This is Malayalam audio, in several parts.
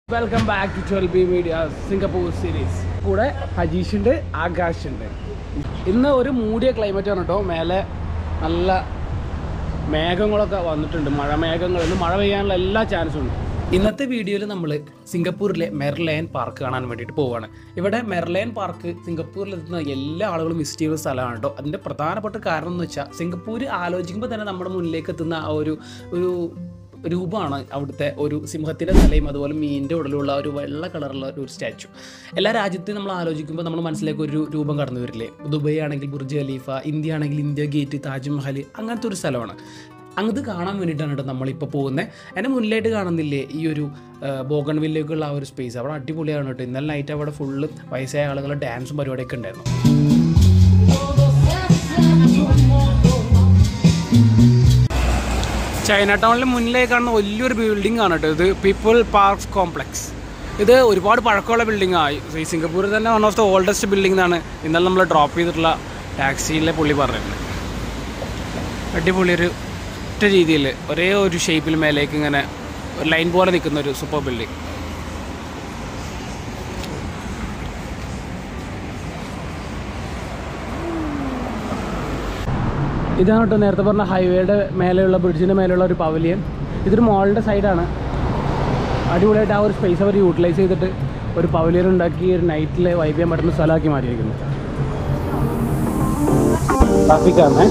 Welcome back to twelve B media Singapore series കൂടെ ഹജീഷ് ഉണ്ട് ആകാശ് ഉണ്ട് ഇന്ന് ഒരു മൂടിയ ക്ലൈമറ്റ് ആണ് കേട്ടോ മേലെ നല്ല മേഘങ്ങളൊക്കെ വന്നിട്ടുണ്ട് മഴ മേഘങ്ങൾ ഇന്ന് മഴ പെയ്യാനുള്ള എല്ലാ ചാൻസും ഉണ്ട് ഇന്നത്തെ വീഡിയോയിൽ നമ്മൾ സിംഗപ്പൂരിലെ മെർലൈൻ പാർക്ക് കാണാൻ വേണ്ടിയിട്ട് പോവുകയാണ് ഇവിടെ മെർലൈൻ പാർക്ക് സിംഗപ്പൂരിൽ എത്തുന്ന എല്ലാ ആളുകളും വിസിറ്റ് ചെയ്യുന്ന സ്ഥലമാണ് കേട്ടോ അതിൻ്റെ പ്രധാനപ്പെട്ട കാരണം എന്ന് വെച്ചാൽ സിംഗപ്പൂർ ആലോചിക്കുമ്പോൾ തന്നെ നമ്മുടെ മുന്നിലേക്ക് എത്തുന്ന ആ ഒരു ഒരു രൂപമാണ് അവിടുത്തെ ഒരു സിംഹത്തിൻ്റെ തലയും അതുപോലെ മീനിൻ്റെ ഉടലുള്ള ഒരു വെള്ള കളറുള്ള ഒരു സ്റ്റാച്ചു എല്ലാ രാജ്യത്തെയും നമ്മൾ ആലോചിക്കുമ്പോൾ നമ്മൾ മനസ്സിലേക്ക് ഒരു രൂപം കടന്നു വരില്ലേ ദുബൈ ആണെങ്കിൽ ബുർജ് ഖലീഫ ഇന്ത്യ ആണെങ്കിൽ ഇന്ത്യ ഗേറ്റ് താജ്മഹൽ അങ്ങനത്തെ ഒരു സ്ഥലമാണ് അങ്ങത് കാണാൻ വേണ്ടിയിട്ടാണ് കേട്ടോ നമ്മളിപ്പോൾ പോകുന്നത് അതിൻ്റെ മുന്നിലായിട്ട് കാണുന്നില്ലേ ഈ ഒരു ബോഗൺ വില്ലേക്കുള്ള ആ ഒരു സ്പേസ് അവിടെ അടിപൊളിയാണ് കേട്ടോ ഇന്നലെ നൈറ്റ് അവിടെ ഫുള്ള് വയസ്സായ ആളുകളുടെ ഡാൻസും പരിപാടിയൊക്കെ ഉണ്ടായിരുന്നു ചൈന ടൗണിന് മുന്നിലേക്ക് കാണുന്ന വലിയൊരു ബിൽഡിംഗ് ആണ് കേട്ടോ ഇത് പീപ്പിൾ പാർക്ക് കോംപ്ലക്സ് ഇത് ഒരുപാട് പഴക്കമുള്ള ബിൽഡിംഗ് ആയി ഈ സിംഗപ്പൂരിൽ തന്നെ one of the oldest building എന്നാണ് ഇന്നലെ നമ്മൾ ഡ്രോപ്പ് ചെയ്തിട്ടുള്ള ടാക്സിയിലെ പുള്ളി പറഞ്ഞിട്ടുണ്ട് അടിപൊളി ഒരു ഒറ്റ രീതിയിൽ ഒരേ ഒരു ഷേപ്പിൽ മേലേക്ക് ഇങ്ങനെ ഒരു ലൈൻ പോലെ നിൽക്കുന്ന ഒരു സൂപ്പർ ബിൽഡിംഗ് ഇതാണ് കേട്ടോ നേരത്തെ പറഞ്ഞ ഹൈവേയുടെ മേലെയുള്ള ബ്രിഡ്ജിൻ്റെ മേലെയുള്ള ഒരു പവലിയൻ ഇതൊരു മോളിൻ്റെ സൈഡാണ് അടിപൊളിയായിട്ട് ആ ഒരു സ്പേസ് അവർ യൂട്ടിലൈസ് ചെയ്തിട്ട് ഒരു പവലിയൻ ഉണ്ടാക്കി ഒരു നൈറ്റിൽ വൈബ് ചെയ്യാൻ പറ്റുന്ന സ്ഥലമാക്കി മാറ്റിയിരിക്കുന്നു ട്രാഫിക്കാണ്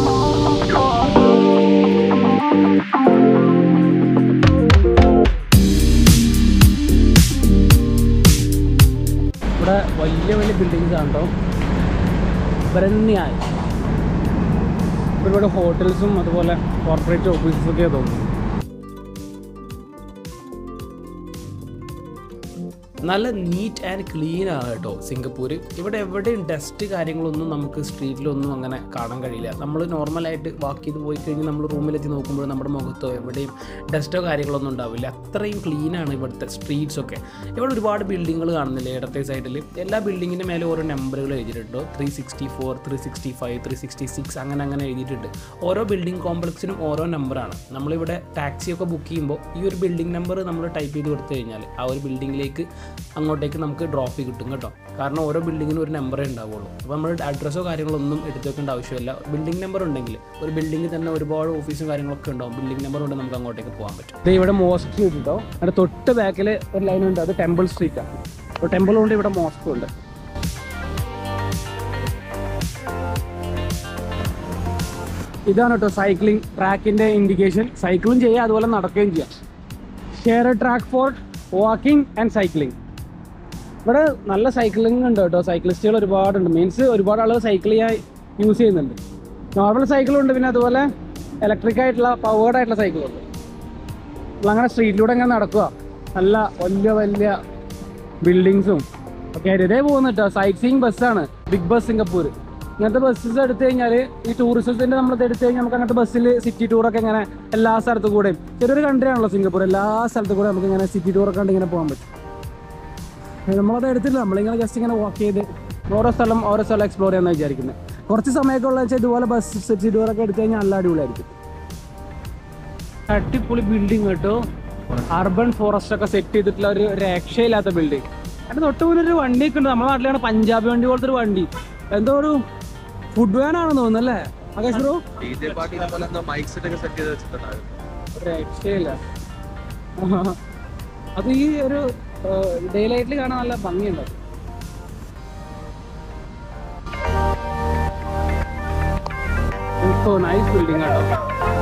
ഇവിടെ വലിയ വലിയ ബിൽഡിങ്സ് ആണ് കേട്ടോ ബ്രണ്യായി ഒരുപാട് ഹോട്ടൽസും അതുപോലെ കോർപ്പറേറ്റ് ഓഫീസസൊക്കെ തോന്നുന്നു നല്ല നീറ്റ് ആൻഡ് ക്ലീൻ ആണ് കേട്ടോ സിംഗപ്പൂർ ഇവിടെ എവിടെയും ഡസ്റ്റ് കാര്യങ്ങളൊന്നും നമുക്ക് സ്ട്രീറ്റിലൊന്നും അങ്ങനെ കാണാൻ കഴിയില്ല നമ്മൾ നോർമലായിട്ട് വാക്ക് ചെയ്ത് പോയി കഴിഞ്ഞ് നമ്മൾ റൂമിലെത്തി നോക്കുമ്പോൾ നമ്മുടെ മുഖത്തോ എവിടെയും ഡസ്റ്റോ കാര്യങ്ങളൊന്നും ഉണ്ടാവില്ല അത്രയും ക്ലീനാണ് ഇവിടുത്തെ സ്ട്രീറ്റ്സ് ഒക്കെ ഇവിടെ ഒരുപാട് ബിൽഡിങ്ങുകൾ കാണുന്നില്ലേ ഇടത്തെ സൈഡിൽ എല്ലാ ബിൽഡിങ്ങിൻ്റെ മേലെ ഓരോ നമ്പറുകൾ എഴുതിയിട്ടുണ്ട് three sixty four three sixty five three sixty six അങ്ങനെ അങ്ങനെ എഴുതിയിട്ടുണ്ട് ഓരോ ബിൽഡിംഗ് കോംപ്ലക്സിനും ഓരോ നമ്പറാണ് നമ്മളിവിടെ ടാക്സിയൊക്കെ ബുക്ക് ചെയ്യുമ്പോൾ ഈ ഒരു ബിൽഡിംഗ് നമ്പർ നമ്മൾ ടൈപ്പ് ചെയ്ത് കൊടുത്തു കഴിഞ്ഞാൽ ആ ഒരു ബിൽഡിങ്ങിലേക്ക് അങ്ങോട്ടേക്ക് നമുക്ക് ഡ്രോപ്പ് കിട്ടും കേട്ടോ കാരണം ഓരോ ബിൽഡിങ്ങിനും ഒരു നമ്പറേ ഉണ്ടാവുള്ളൂ അപ്പോൾ നമ്മൾ അഡ്രസ്സോ കാര്യങ്ങളൊന്നും എടുത്ത് വെക്കേണ്ട ആവശ്യമില്ല ബിൽഡിംഗ് നമ്പർ ഉണ്ടെങ്കിൽ ഒരു ബിൽഡിങ്ങിൽ തന്നെ ഒരുപാട് ഓഫീസും കാര്യങ്ങളൊക്കെ ഉണ്ടാവും ബിൽഡിംഗ് നമ്പർ കൊണ്ട് നമുക്ക് അങ്ങോട്ടേക്ക് പോകാൻ പറ്റും ഇവിടെ മോസ്ക് കേട്ടോ അതിൻ്റെ തൊട്ട് ബാക്കിൽ ഒരു ലൈൻ ഉണ്ട് അത് ടെമ്പിൾ സ്ട്രീറ്റാണ് അപ്പോൾ ടെമ്പിൾ കൊണ്ട് ഇവിടെ മോസ്കും ഉണ്ട് ഇതാണ് കേട്ടോ സൈക്ലിംഗ് ട്രാക്കിന്റെ ഇൻഡിക്കേഷൻ സൈക്ലിംഗ് ചെയ്യുക അതുപോലെ നടക്കുകയും ചെയ്യാം share a track for walking and cycling ഇവിടെ നല്ല സൈക്ലിംഗ് ഉണ്ട് കേട്ടോ സൈക്ലിസ്റ്റുകൾ ഒരുപാടുണ്ട് മീൻസ് ഒരുപാട് ആളുകൾ സൈക്കിൾ ചെയ്യാൻ യൂസ് ചെയ്യുന്നുണ്ട് നോർമൽ സൈക്കിളും ഉണ്ട് പിന്നെ അതുപോലെ ഇലക്ട്രിക് ആയിട്ടുള്ള പവേർഡ് ആയിട്ടുള്ള സൈക്കിളുണ്ട് നമ്മളങ്ങനെ സ്ട്രീറ്റിലൂടെ ഇങ്ങനെ നടക്കുക നല്ല വലിയ വലിയ ബിൽഡിങ്സും ഒക്കെ ആയിട്ട് ഇതേ പോകുന്നു കേട്ടോ സൈറ്റ് സീയിങ് ബസ്സാണ് ബിഗ് ബസ് സിംഗപ്പൂർ ഇങ്ങനത്തെ ബസ്സസ് എടുത്തു കഴിഞ്ഞാൽ ഈ ടൂറിസത്തിന്റെ നമ്മൾ എടുത്തു കഴിഞ്ഞാൽ നമുക്ക് അങ്ങനത്തെ ബസ്സിൽ സിറ്റി ടൂറൊക്കെ ഇങ്ങനെ എല്ലാ സ്ഥലത്തു കൂടെയും ചെറിയൊരു കൺട്രി ആണല്ലോ സിംഗപ്പൂർ എല്ലാ സ്ഥലത്തു കൂടെ നമുക്ക് ഇങ്ങനെ സിറ്റി ടൂറൊക്കെ കണ്ട് ഇങ്ങനെ പോകാൻ പറ്റും നമ്മളത് എടുത്തില്ല നമ്മളിങ്ങനെ ജസ്റ്റ് ഇങ്ങനെ വാക്ക് ചെയ്ത് ഓരോ സ്ഥലം ഓരോ സ്ഥലം എക്സ്പ്ലോർ ചെയ്യാന്ന് വിചാരിക്കുന്നത് കുറച്ച് സമയമൊക്കെ ഉള്ള വെച്ചാൽ ഇതുപോലെ ബസ് സിറ്റി ടൂറൊക്കെ എടുത്തു കഴിഞ്ഞാൽ നല്ല അടിപൊളിയായിരിക്കും അടിപൊളി ബിൽഡിംഗ് കേട്ടോ അർബൻ ഫോറസ്റ്റ് ഒക്കെ സെറ്റ് ചെയ്തിട്ടുള്ള ഒരു രക്ഷയില്ലാത്ത ബിൽഡിംഗ് അതിന്റെ തൊട്ട് മുന്നിൽ ഒരു വണ്ടിയൊക്കെ ഉണ്ട് നമ്മുടെ നാട്ടിലാണ് പഞ്ചാബി വണ്ടി പോലത്തെ ഒരു വണ്ടി എന്തോ ഒരു ഫുഡ് വാൻ ആണെന്ന് തോന്നുന്നു അല്ലേ ആകാശ് ബ്രോ ഡിജെ പാർട്ടിനെ പോലെ എന്തോ മൈക്ക് സെറ്റ് ഒക്കെ സെറ്റ് ചെയ്ത് വെച്ചിട്ടുണ്ടായിരുന്നു ഒരു രക്ഷയില്ല അത് ഈ ഒരു ഡേ ലൈറ്റിൽ കാണാൻ നല്ല ഭംഗിയുണ്ട് nice building auto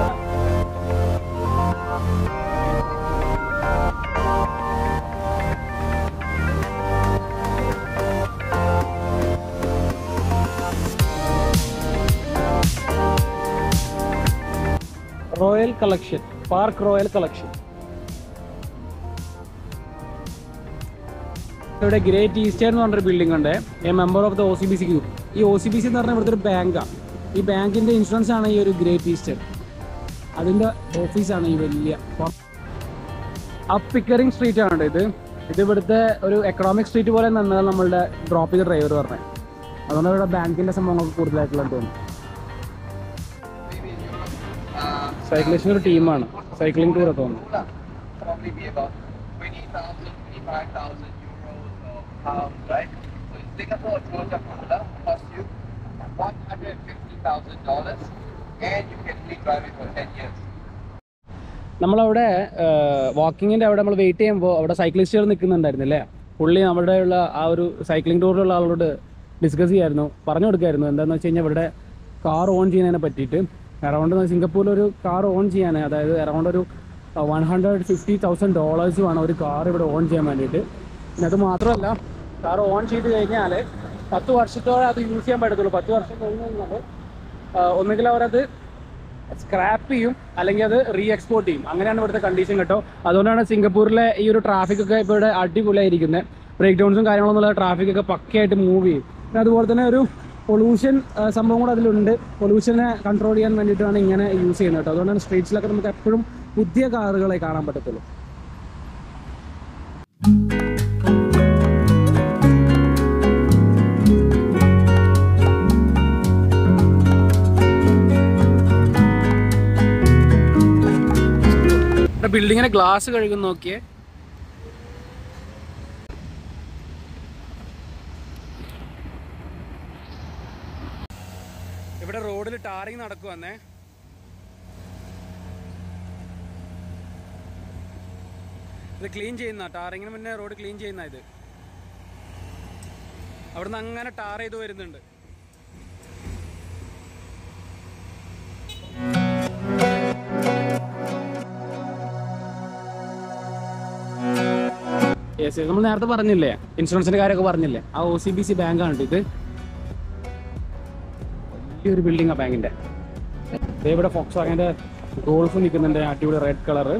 royal collection park royal collection ഇവിടെ ഗ്രേറ്റ് ഈസ്റ്റേൺ എന്ന് പറഞ്ഞൊരു ബിൽഡിംഗ് ഉണ്ട് a member of the O C B C group ഈ ഒ സി ബി സി എന്ന് പറഞ്ഞാൽ ഇവിടുത്തെ ഒരു ബാങ്കാണ് ഈ ബാങ്കിന്റെ ഇൻഷുറൻസ് ആണ് ഈ ഒരു ഗ്രേറ്റ് ഈസ്റ്റേൺ അതിന്റെ ഓഫീസാണ് ഈ വലിയ അപ്പ് പിക്കറിംഗ് സ്ട്രീറ്റ് ആണ് ഇത് ഇത് ഇവിടുത്തെ ഒരു എക്കണോമിക് സ്ട്രീറ്റ് പോലെ നിന്നത് നമ്മളുടെ ഡ്രോപ്പ് ചെയ്ത ഡ്രൈവർ പറഞ്ഞത് അതുകൊണ്ട് ഇവിടെ ബാങ്കിന്റെ സംഭവങ്ങൾക്ക് കൂടുതലായിട്ടുള്ള തോന്നുന്നു സൈക്ലിസ്റ്റിന് ഒരു ടീമാണ് സൈക്ലിംഗ് ടൂർ തോന്നുന്നു probably be about 20,000 25,000 euros or pounds, right? So in Singapore, a Toyota Corolla costs you $150,000 and you can only drive it for 10 years. നമ്മളവിടെ വാക്കിങ്ങിൻ്റെ അവിടെ നമ്മൾ വെയിറ്റ് ചെയ്യുമ്പോൾ അവിടെ സൈക്ലിസ്റ്റുകൾ നിൽക്കുന്നുണ്ടായിരുന്നില്ലേ പുള്ളി നമ്മുടെ ഉള്ള ആ ഒരു സൈക്ലിംഗ് ടൂറിലുള്ള ആളോട് ഡിസ്കസ് ചെയ്യായിരുന്നു പറഞ്ഞു കൊടുക്കായിരുന്നു എന്താണെന്ന് വെച്ച് കഴിഞ്ഞാൽ ഇവിടെ കാർ ഓൺ ചെയ്യുന്നതിനെ പറ്റിയിട്ട് അറൗണ്ട് സിംഗപ്പൂരിൽ ഒരു കാർ ഓൺ ചെയ്യാൻ അതായത് അറൗണ്ട് ഒരു one hundred fifty thousand dollars വേണം ഒരു കാർ ഇവിടെ ഓൺ ചെയ്യാൻ വേണ്ടിയിട്ട് പിന്നെ അത് മാത്രമല്ല കാർ ഓൺ ചെയ്ത് കഴിഞ്ഞാൽ പത്ത് വർഷത്തോടെ അത് യൂസ് ചെയ്യാൻ പറ്റത്തുള്ളൂ പത്ത് വർഷം കഴിഞ്ഞ് കഴിഞ്ഞാൽ ഒന്നുകിൽ അവരത് സ്ക്രാപ്പ് ചെയ്യും അല്ലെങ്കിൽ അത് റീ എക്സ്പോർട്ട് ചെയ്യും അങ്ങനെയാണ് ഇവിടുത്തെ കണ്ടീഷൻ കേട്ടോ അതുകൊണ്ടാണ് സിംഗപ്പൂരിലെ ഈ ഒരു ട്രാഫിക് ഒക്കെ ഇപ്പോൾ ഇവിടെ അടിപൊളിയായിരിക്കുന്നത് ബ്രേക്ക് ഡൗൺസും കാര്യങ്ങളൊന്നും ട്രാഫിക് ഒക്കെ പക്കയായിട്ട് മൂവ് ചെയ്യും പിന്നെ അതുപോലെ തന്നെ ഒരു പൊല്യൂഷൻ സംഭവം കൂടെ അതിലുണ്ട് പൊല്യൂഷനെ കൺട്രോൾ ചെയ്യാൻ വേണ്ടിയിട്ടാണ് ഇങ്ങനെ യൂസ് ചെയ്യുന്നത് കേട്ടോ അതുകൊണ്ടാണ് സ്ട്രീറ്റ്സിലൊക്കെ നമുക്ക് എപ്പോഴും പുതിയ കാറുകളെ കാണാൻ പറ്റത്തുള്ളൂ ഇവിടെ ബിൽഡിങ്ങിനെ ഗ്ലാസ് കഴുകുന്ന നോക്കിയേ ഇവിടെ റോഡിൽ ടാറിങ് നടക്കുവന്നേ ഇത് ക്ലീൻ ചെയ്യുന്ന ടാറിങ്ങിന് മുന്നേ റോഡ് ക്ലീൻ ചെയ്യുന്ന ഇത് അവിടുന്ന് അങ്ങനെ ടാർ ചെയ്ത് വരുന്നുണ്ട് യെസ് നമ്മൾ നേരത്തെ പറഞ്ഞില്ലേ ഇൻഷുറൻസിന്റെ കാര്യമൊക്കെ പറഞ്ഞില്ലേ ആ ഒ സി ബി സി ബാങ്കാണ് ഇത് വലിയൊരു ബിൽഡിംഗ് ആ ബാങ്കിന്റെ ദേ ഇവിടെ ഫോക്സ് വാഗന്റെ ഗോൾഫ് നിൽക്കുന്നുണ്ട് അടിപൊളി റെഡ് കളറ്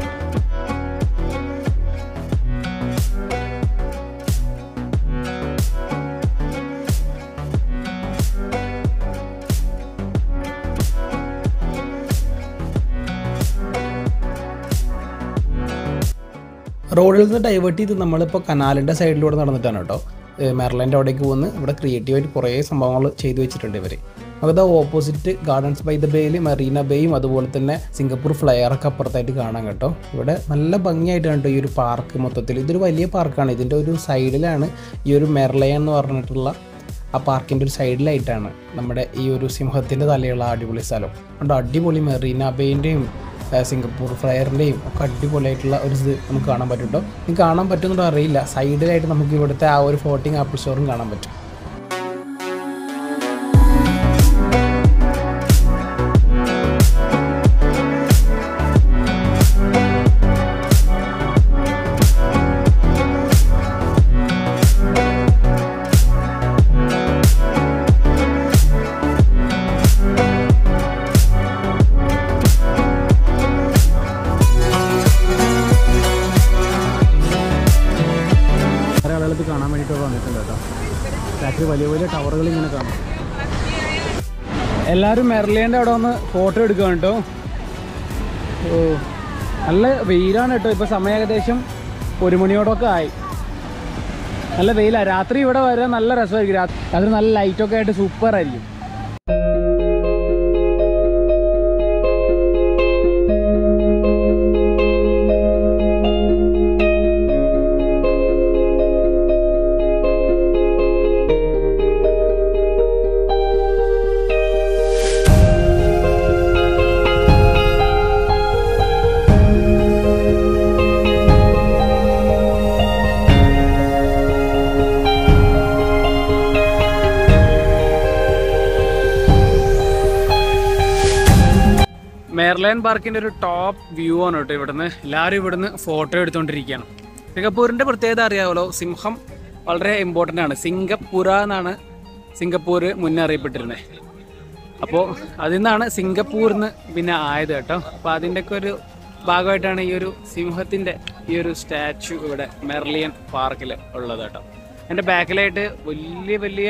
റോഡിൽ നിന്ന് ഡൈവേർട്ട് ചെയ്ത് നമ്മളിപ്പോൾ കനാലിൻ്റെ സൈഡിലൂടെ നടന്നിട്ടാണ് കേട്ടോ മെർലൻ്റെ അവിടേക്ക് പോകുന്ന ഇവിടെ ക്രിയേറ്റീവായിട്ട് കുറേ സംഭവങ്ങൾ ചെയ്തു വെച്ചിട്ടുണ്ട് ഇവർ നമുക്കത് ഓപ്പോസിറ്റ് ഗാർഡൻസ് ബൈ ദ ബേയിൽ മെറീന ബേയും അതുപോലെ തന്നെ സിംഗപ്പൂർ ഫ്ലയറൊക്കെ അപ്പുറത്തായിട്ട് കാണാം കേട്ടോ ഇവിടെ നല്ല ഭംഗിയായിട്ടാണ് കേട്ടോ ഈ ഒരു പാർക്ക് മൊത്തത്തിൽ ഇതൊരു വലിയ പാർക്കാണ് ഇതിൻ്റെ ഒരു സൈഡിലാണ് ഈ ഒരു മെർലയ എന്ന് പറഞ്ഞിട്ടുള്ള ആ പാർക്കിൻ്റെ ഒരു സൈഡിലായിട്ടാണ് നമ്മുടെ ഈ ഒരു സിംഹത്തിൻ്റെ തലയുള്ള അടിപൊളി സ്ഥലം അതുകൊണ്ട് അടിപൊളി മെറീന ബേൻ്റെയും സിംഗപ്പൂർ ഫ്ലയറിൻ്റെയും ഒക്കെ അടിപൊളിയായിട്ടുള്ള ഒരു ഇത് നമുക്ക് കാണാൻ പറ്റും കേട്ടോ നിങ്ങൾക്ക് കാണാൻ പറ്റുമെന്നോ അറിയില്ല സൈഡിലായിട്ട് നമുക്ക് ഇവിടുത്തെ ആ ഒരു ഫ്ലോട്ടിങ് ആപ്പിൾ സ്റ്റോറും കാണാൻ പറ്റും കുറേ ആളുകൾ ഇത് കാണാൻ വേണ്ടിയിട്ടൊക്കെ വന്നിട്ടുണ്ട് കേട്ടോ ബാക്കിൽ വലിയ വലിയ ടവറുകൾ ഇങ്ങനെ കാണാം എല്ലാവരും മെർലിയൻ്റെ അവിടെ വന്ന് ഫോട്ടോ എടുക്കുകയാണ് കേട്ടോ ഓ നല്ല വെയിലാണ് കേട്ടോ ഇപ്പോൾ സമയം ഏകദേശം ഒരു മണിയോടൊക്കെ ആയി നല്ല വെയിലാണ് രാത്രി ഇവിടെ വരാൻ നല്ല രസമായിരിക്കും രാത്രി രാത്രി നല്ല ലൈറ്റൊക്കെ ആയിട്ട് സൂപ്പർ ആയിരിക്കും മെയർലൈൻ പാർക്കിന്റെ ഒരു ടോപ്പ് വ്യൂ ആണ് കേട്ടോ ഇവിടുന്ന് എല്ലാവരും ഇവിടുന്ന് ഫോട്ടോ എടുത്തുകൊണ്ടിരിക്കുകയാണ് സിംഗപ്പൂരിന്റെ പ്രത്യേകത അറിയാമല്ലോ സിംഹം വളരെ ഇമ്പോർട്ടൻ്റ് ആണ് സിംഗപ്പുര എന്നാണ് സിംഗപ്പൂർ മുന്നേ അറിയപ്പെട്ടിരുന്നത് അപ്പോൾ അതിൽ നിന്നാണ് സിംഗപ്പൂരിന്ന് പിന്നെ ആയത് കേട്ടോ അപ്പോൾ അതിൻ്റെയൊക്കെ ഒരു ഭാഗമായിട്ടാണ് ഈ ഒരു സിംഹത്തിൻ്റെ ഈ ഒരു സ്റ്റാച്ചു ഇവിടെ മെർലിയൻ പാർക്കിൽ ഉള്ളത് കേട്ടോ എൻ്റെ ബാക്കിലായിട്ട് വലിയ വലിയ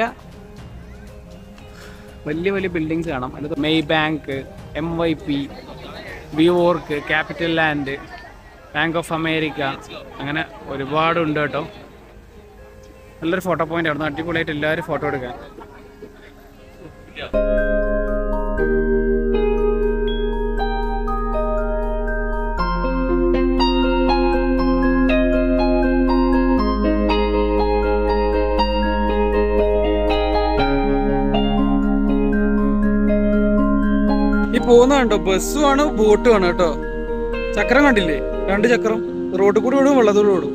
വലിയ വലിയ ബിൽഡിങ്സ് കാണാം അതിനകത്ത് Maybank M Y P WeWork capital land bank of America അങ്ങനെ ഒരുപാടുണ്ട് കേട്ടോ നല്ലൊരു ഫോട്ടോ പോയിന്റ് ആയിരുന്നു അടിപൊളിയായിട്ട് എല്ലാവരും ഫോട്ടോ എടുക്കാൻ പോകുന്ന കണ്ടോ ബസ്സും ആണ് ബോട്ടും ആണ് കേട്ടോ ചക്രം കണ്ടില്ലേ രണ്ട് ചക്രം റോഡ് കൂടി ഓടും വെള്ളത്തോട് ഓടും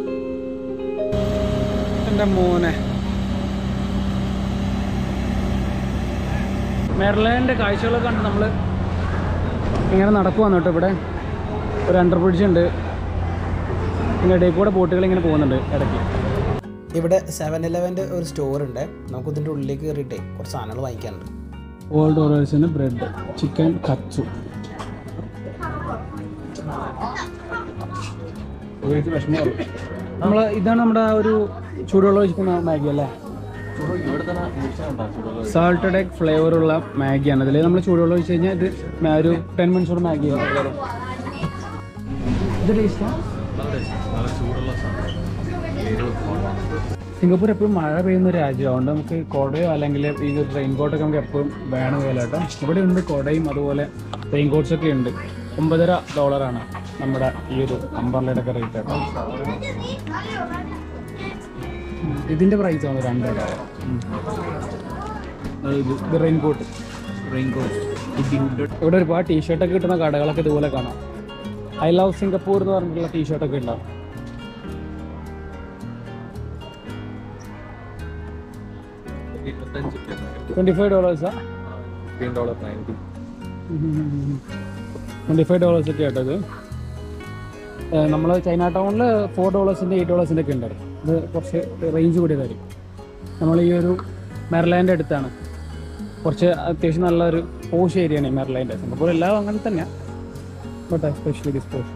എന്റെ മോനെ മെർലൈൻ്റെ കാഴ്ചകളൊക്കെ കണ്ട് നമ്മൾ ഇങ്ങനെ നടക്കുവാന്ന് കേട്ടോ ഇവിടെ ഒരു അണ്ടർ ബ്രിഡ്ജ് ഉണ്ട് പിന്നെ ഇടയിൽ കൂടെ ബോട്ടുകൾ ഇങ്ങനെ പോകുന്നുണ്ട് ഇടയ്ക്ക് ഇവിടെ സെവൻ ഇലവൻ്റെ ഒരു സ്റ്റോർ ഉണ്ട് നമുക്ക് ഇതിൻ്റെ ഉള്ളിലേക്ക് കയറിയിട്ടേ കുറച്ച് സാധനങ്ങൾ വാങ്ങിക്കാനുണ്ട് ഓൾഡ് ഓറേഴ്സിന് ബ്രെഡ് ചിക്കൻ കച്ചു നമ്മൾ ഇതാണ് നമ്മുടെ ആ ഒരു ചൂടുവെള്ളം ഒഴിക്കുന്ന മാഗി അല്ലേ സാൾട്ടഡ് എഗ് ഫ്ലേവർ ഉള്ള മാഗിയാണ് അതിൽ നമ്മൾ ചൂടുവെള്ളം ഒഴിച്ച് കഴിഞ്ഞാൽ ഇത് മ- ഒരു ടെൻ മിനിറ്റ്സ് കൂടെ മാഗി ഇത് ടേസ്റ്റാ സിംഗപ്പൂർ എപ്പോഴും മഴ പെയ്യുന്ന ഒരു രാജ്യമാണ് അതുകൊണ്ട് നമുക്ക് കുടയോ അല്ലെങ്കിൽ ഈ റെയിൻ കോട്ടൊക്കെ നമുക്ക് എപ്പോഴും വേണം പോലെ കേട്ടോ ഇവിടെ ഉണ്ട് കുടയും അതുപോലെ റെയിൻ കോട്ട്സ് ഒക്കെ ഉണ്ട് ഒമ്പതര ഡോളറാണ് നമ്മുടെ ഈ ഒരു അമ്പർലയുടെ ഒക്കെ റേറ്റ് കേട്ടോ ഉം. ഇതിന്റെ പ്രൈസ് ആണ് രണ്ട് ഡോളർ ഇത് ഇത് റെയിൻ കോട്ട് റെയിൻ കോട്ട് ഇവിടെ ഒരുപാട് ടീഷർട്ടൊക്കെ കിട്ടുന്ന കടകളൊക്കെ ഇതുപോലെ കാണാം ഐ ലവ് സിംഗപ്പൂർ എന്ന് പറഞ്ഞിട്ടുള്ള ടീഷർട്ടൊക്കെ ഉണ്ടാവും ട്വൻറ്റി ഫൈവ് ഡോളേഴ്സാ ട്വൻറ്റി ഫൈവ് ഡോളേഴ്സ് ഒക്കെ കേട്ടോ ഇത് നമ്മൾ ചൈന ടൗണിൽ ഫോർ ഡോളേഴ്സിൻ്റെ എയ്റ്റ് ഡോളേഴ്സിൻ്റെ ഒക്കെ ഉണ്ടായിരുന്നു ഇത് കുറച്ച് റേഞ്ച് കൂടിയതായിരിക്കും നമ്മൾ ഈ ഒരു മെർലൈൻ്റെ അടുത്താണ് കുറച്ച് അത്യാവശ്യം നല്ലൊരു പോഷ് ഏരിയയാണ് ഈ മെർലൈൻ്റെ സിംഗപ്പൂർ എല്ലാം അങ്ങനെ തന്നെയാണ് ബട്ട് എസ്പെഷ്യലി ദിസ് പോഷൻ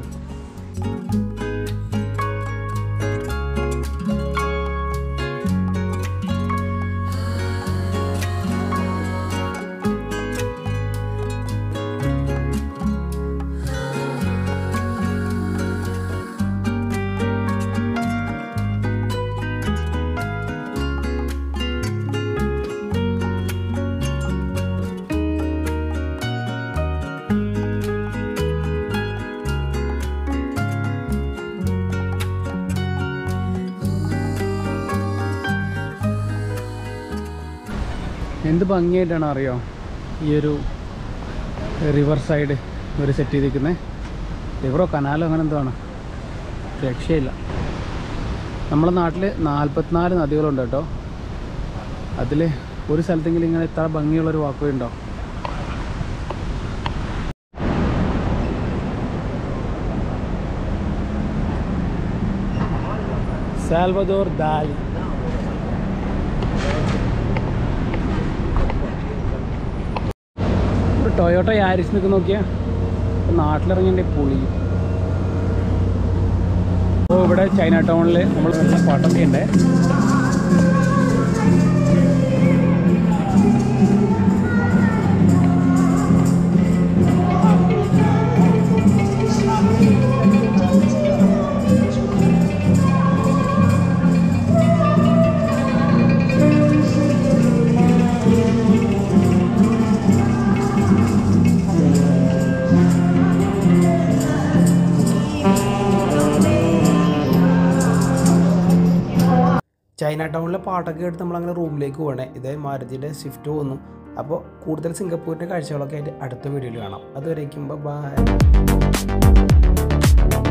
എന്ത് ഭംഗിയായിട്ടാണ് അറിയോ ഈ ഒരു റിവർ സൈഡ് ഒരു സെറ്റ് ചെയ്തിരിക്കുന്നത് റിവറോ കനാലോ അങ്ങനെ എന്തോ ആണ് രക്ഷയില്ല നമ്മുടെ നാട്ടിൽ നാൽപ്പത്തിനാല് നദികളുണ്ട് കേട്ടോ അതിൽ ഒരു സ്ഥലത്തെങ്കിലും ഇങ്ങനെ ഇത്ര ഭംഗിയുള്ളൊരു വാക്കുവേ ഉണ്ടോ സാൽവദോർ ദാലി ഒരു ടൊയോട്ട യാരിസ് നിൽക്കുന്ന നോക്കിയാ നാട്ടിലിറങ്ങിൻ്റെ പുളി അപ്പോൾ ഇവിടെ ചൈന ടൗണിൽ നമ്മൾ നല്ല പാട്ടൊക്കെ ഉണ്ട് ചൈന ടൗണിലെ പാട്ടൊക്കെ എടുത്ത് നമ്മളങ്ങനെ റൂമിലേക്ക് പോകണേ ഇതേ മാരുതിയുടെ സ്വിഫ്റ്റ് വന്നു അപ്പോൾ കൂടുതൽ സിംഗപ്പൂരിൻ്റെ കാഴ്ചകളൊക്കെ ആയിട്ട് അടുത്ത വീഡിയോയിൽ കാണാം അതുവരേക്കും ബൈ